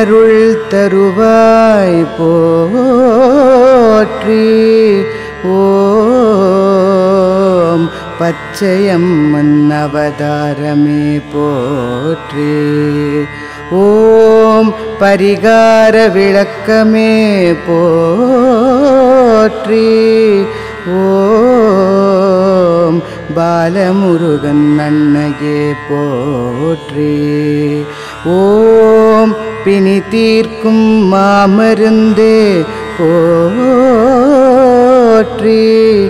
இன்னருள் தருவாய் போற்றி ஓம் பச்சையம்மன் அவதாரமே போற்றி ஓம் பரிகார விளக்கமே போற்றி ஓம் பாலமுருகன் அன்னையே போற்றி ஓம் பிணி தீர்க்கும் மாமருந்தே போற்றி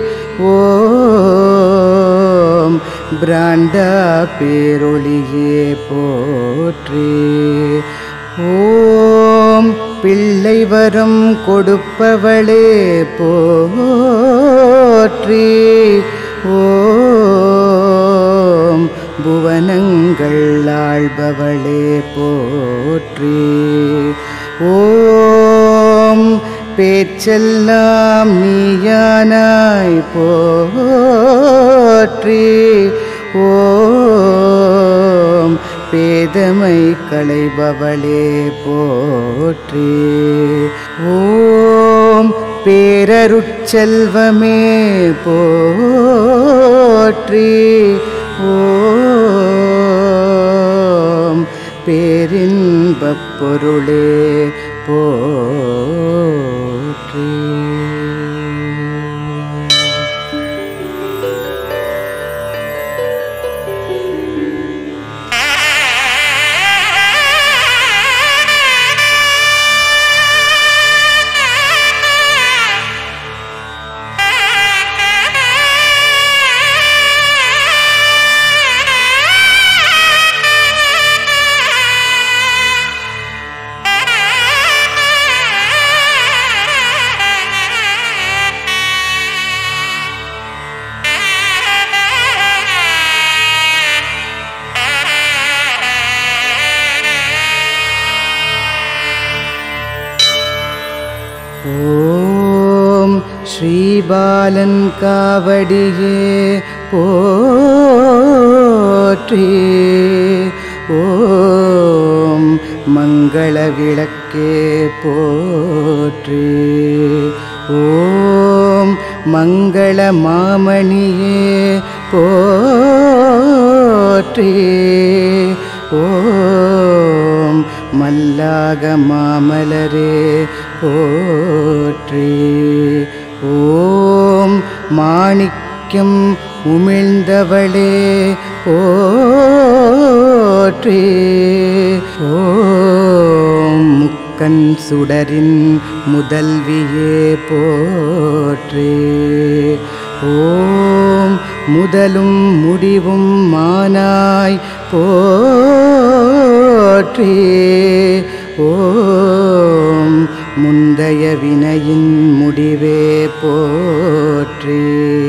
ஓம் பிராண்டா பேரொளியே போற்றி ஓம் பிள்ளை வரம் கொடுப்பவளே போற்றி ஓம் புவனங்கள் ஆள்பவளே போற்றி ஓம் பேச்செல்லாம் நீயானாய் போற்றி ஓம் பேதமை களைபவளே போற்றி ஓம் பேரருட்செல்வமே போற்றி ஓம் பேரின்பப் பொருளே போற்றி ஓம் ஸ்ரீபாலன் காவடியே போற்றி ஓம் மங்கள விளக்கே போற்றி ஓம் மங்கள மாமணியே போற்றி ஓம் மல்லாக மாமலரே போற்றி ஓம் மாணிக்கம் உமிழ்ந்தவளே போற்றி ஓம் முக்கன் சுடரின் முதல்வியே போற்றி ஓம் முதலும் முடிவும் மானாய் போற்றி ஓம் முந்தைய வினையின் முடிவே போற்றி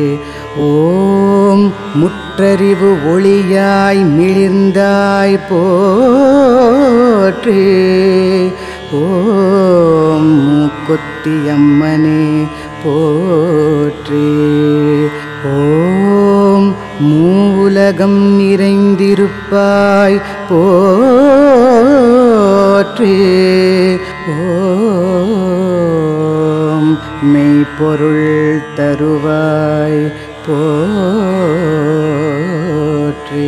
ஓம் முற்றறிவு ஒளியாய் மிளிர்ந்தாய் போற்றி ஓம் மூக்குத்தியம்மனே போற்றி ஓம் மூவுலகம் நிறைந்திருப்பாய் போற்றி ஓம் மெய்ப்பொருள் தருவாய் போற்றி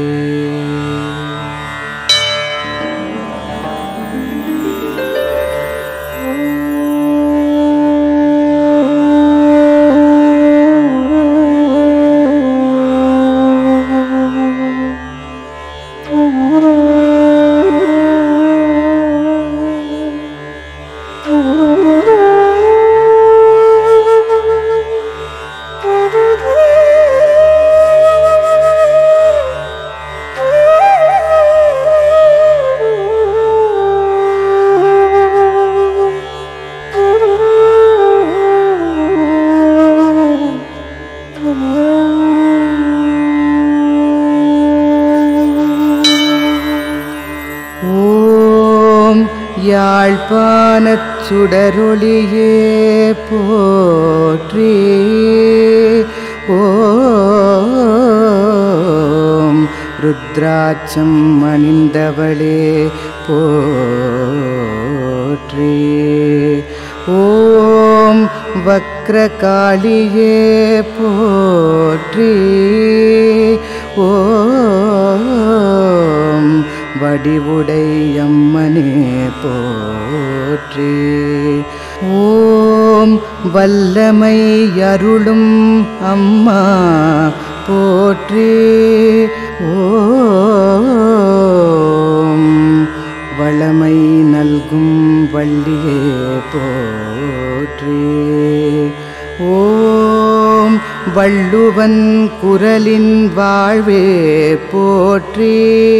ஓம் யாழ்ப்பாணச் சுடரொளியே போற்றி ஓம் ருத்ராட்சம் அணிந்தவளே போற்றி போற்றி ஓம் வக்ரகாளியே போற்றி ஓம் வடிவுடை அம்மனே போற்றி ஓம் வல்லமை அருளும் அம்மா போற்றி ஓம் வளமை நல்கும் வள்ளியே போற்றி ஓம் வள்ளுவன் குரலின் வாழ்வே போற்றி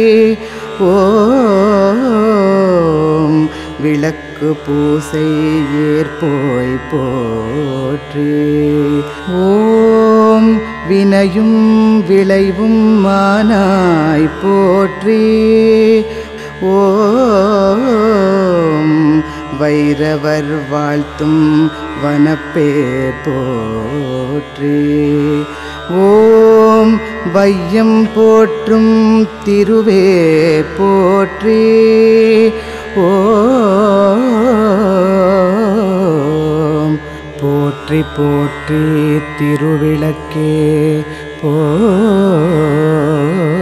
ஓம் விளக்கு பூசை ஏற்போய் போற்றி ஓம் வினையும் விளைவும் மானாய் போற்றி ஓம் வைரவர் வாழ்த்தும் வனப்பே போற்றி ஓம் வையம் போற்றும் திருவே போற்றி ஓம் போற்றி போற்றி திருவிளக்கே போற்றி